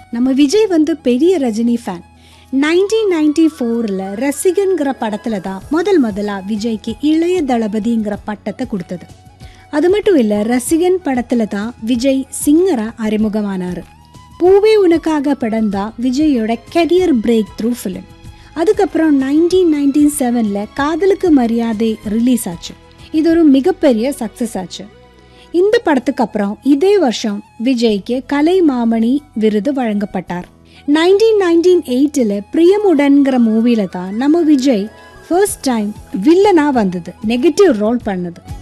நம்ம விஜய் வந்து பெரிய ரஜினி ஃபேன் நைன்டீன் நைன்டி ஃபோரில் ரசிகன்கிற படத்துல தான் முதல் முதலா விஜய்க்கு இளைய தளபதிங்கிற பட்டத்தை கொடுத்தது அது மட்டும் இல்லை ரசிகன் படத்துல தான் விஜய் சிங்கரா அறிமுகமானாரு பூவே உனக்காக படம் தான் விஜயோட கெரியர் பிரேக் த்ரூ ஃபிலிம் அதுக்கப்புறம் நைன்டீன் நைன்டி செவனில் காதலுக்கு மரியாதை ரிலீஸ் ஆச்சு இது ஒரு மிகப்பெரிய சக்ஸஸ் ஆச்சு இந்த படத்துக்கு அப்புறம் இதே வருஷம் விஜய்க்கு கலை மாமணி விருது வழங்கப்பட்டார் நைன்டீன் நைன்டீன் எயிட்டில் பிரியமுடன்கிற மூவில தான் நம்ம விஜய் ஃபர்ஸ்ட் டைம் வில்லனா வந்தது நெகட்டிவ் ரோல் பண்ணது